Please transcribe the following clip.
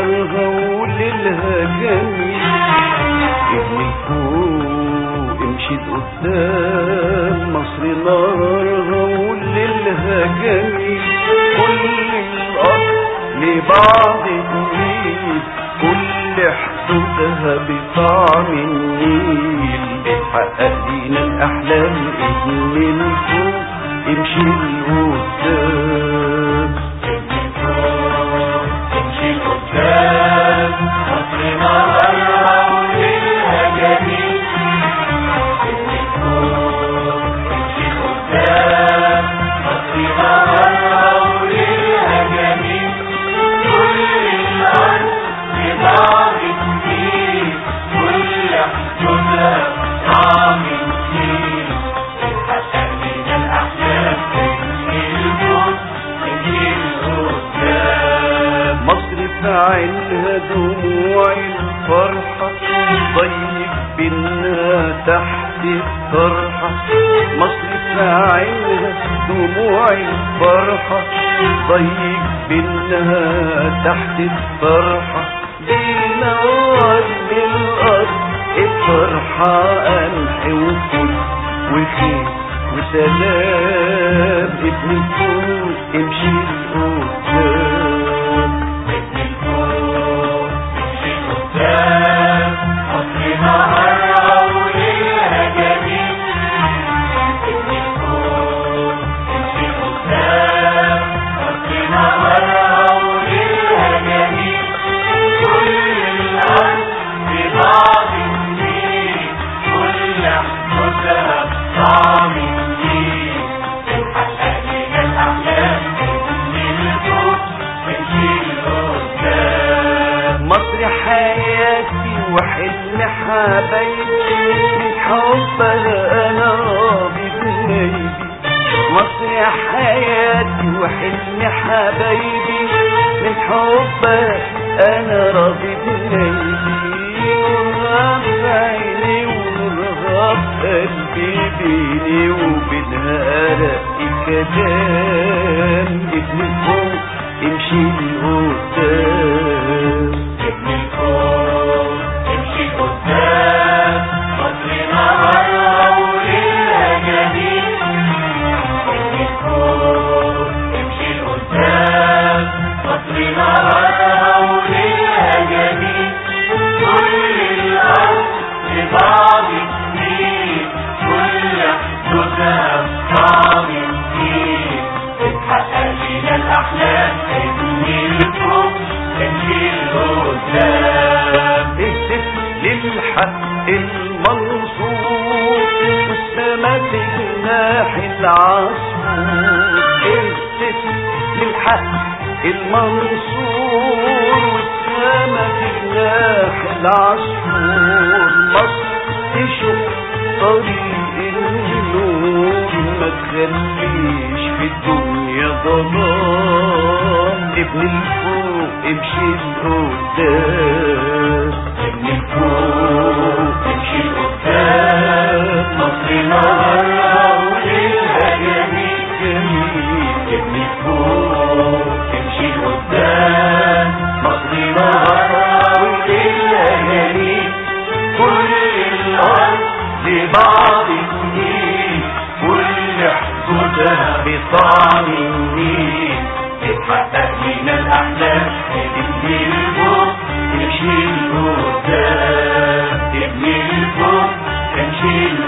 نهارها وليلها جميل ابن الفوق امشي قدام مصر نهارها وليلها جميل كل الأرض لبعض تميل كل حدودها بطعم النيل بتحقق لينا الأحلام ابن الفوق امشي لقدام امشي قدام مصر نهارها وليلها جميل امشي قدام مصر نهارها وليلها جميل كل الأرض ببعض كتير كل حدودها طعم كتير بتحقق لنا الأحلام امشي لفوق امشي لقدام مصر في عينها دموع الفرحة ضيق بينها تحت الطرحة مصر في عينها دموع الفرحة ضيق بينها تحت الطرحة بينور للأرض الفرحة قمح وفل وخير وسلام ابن الفوق امشي لقدام امشي قدام مصر نهارها وليلها جميل امشي قدام مصر نهارها وليلها جميل كل الأرض ببعض النيل كل حدودها طعم النيل بتحقق لنا الأحلام من الفوق امشي لقدام مصر حياتي وحلم حبايبي من حبها انا راضي بنيبي مصر حياتي وحلم حبايبي من حبها انا راضي بنيبي نورها في عيني ونورها في قلبي بيني وبينها ارق كلام ابن فوق امشي لقدام ابن الفوق امشي قدام مصر نهارها وليلها جميل ابن الفوق امشي قدام مصر نهارها وليلها جميل كل الأرض لبعض كتير كل حدودها طعم كتير بتحقق لنا الأحلام ابن الفوق امشي لقدام اهتف للحق المنصور والسما تجناح العصفور اهتف للحق المنصور والسما تجناح العصفور مصر تشوف طريق النور ما تخليش في الدنيا ظلام ابن الفوق امشي لقدام ابن الفوق امشي قدام مصر نهارها وليلها جميل جميل ابن الفوق امشي قدام مصر نهارها وليلها جميل كل الأرض لبعض النيل كل حدودها بطعم النيل تتحقق لنا الأحلام ابن الفوق امشي لقدام ابن الفوق امشي